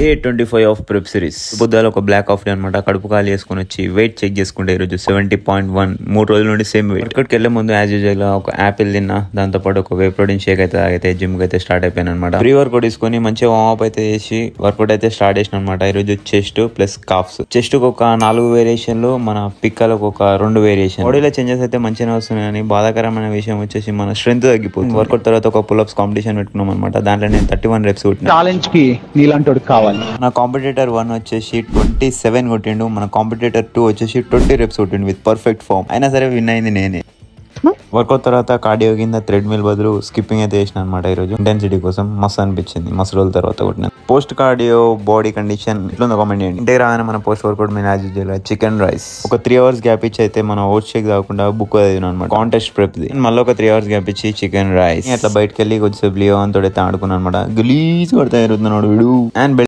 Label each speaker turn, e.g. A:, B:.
A: day twenty five of prep series బుద్ధాలు ఒక block of day అనమాట కడుపు ఖాళీ చేసుకుని వచ్చి వెయిట్ చెక్ చేసుకుంటే ఈరోజు సెవెంటీ పాయింట్ వన్ మూడు రోజుల నుండి సేమ్ వెయిట్ ఇక్కడికి వెళ్ళే ముందు యాజ్ యూజువల్ ఒక యాపిల్ తిన్నా దాంతో పాటు ఒక వే ప్రోటీన్ షేక్ అయితే తాగితే జిమ్ కి అయితే స్టార్ట్ అయిపోయాను అనమాట ప్రీ వర్కౌట్ తీసుకొని మంచిగా వార్మప్ అయితే చేసి వర్కౌట్ అయితే స్టార్ట్ చేసిన అనమాట ఈరోజు చెస్ట్ ప్లస్ కాఫ్స్ చెస్ట్ ఒక నాలుగు వేరియేషన్లు మన పిక్కలకు ఒక రెండు వేరియేషన్ బాడీలో చేంజెస్ అయితే మంచిగా వస్తున్నాయి కానీ బాధాకరమైన విషయం వచ్చేసి మన స్ట్రెంత్ తగ్గిపోతుంది వర్కౌట్ తర్వాత ఒక పుల్అప్స్ కాంపిటీషన్ పెట్టుకున్నాం అనమాట దాంట్లో నేను థర్టీ వన్ రెప్స్ కొట్టిన
B: ఛాలెంజ్ కి నీలాంటోడు కావాలి
A: మన కాంపిటేటర్ వన్ వచ్చేసి ట్వంటీ సెవెన్ కొట్టిండు మన కాంపిటేటర్ టూ వచ్చేసి ట్వంటీ రెప్స్ కొట్టిండు విత్ పర్ఫెక్ట్ ఫామ్ అయినా సరే విన్ అయింది నేనే వర్కౌట్ తర్వాత కార్డియో కింద థ్రెడ్ మిల్ బదులు స్కిప్పింగ్ అయితే చేసిన అనమాట ఈరోజు ఇంటెన్సిటీ కోసం మస్తు అనిపించింది మస్తు రోజుల తర్వాత కొట్టిన పోస్ట్ కార్డియో బాడీ కండిషన్ ఇట్లా కామెంట్ చేయండి ఇంటికి రాగానే మన పోస్ట్ వర్కౌట్ మీద యాజ్ యూజువల్ చికెన్ రైస్ ఒక త్రీ అవర్స్ గ్యాప్ ఇచ్చి అయితే మన ఓట్ షేక్ కాకుండా బుక్ చదివిన అనమాట కాంటెస్ట్ ప్రెప్ మళ్ళీ ఒక త్రీ అవర్స్ గ్యాప్ ఇచ్చి చికెన్ రైస్ అట్లా బయటకు వెళ్ళి కొద్దిసేపు లియో అంతో అయితే ఆడుకున్నాను అనమాట గలీజ్ కొడతా ఎరుగుతున్నాడు వీడు అండ్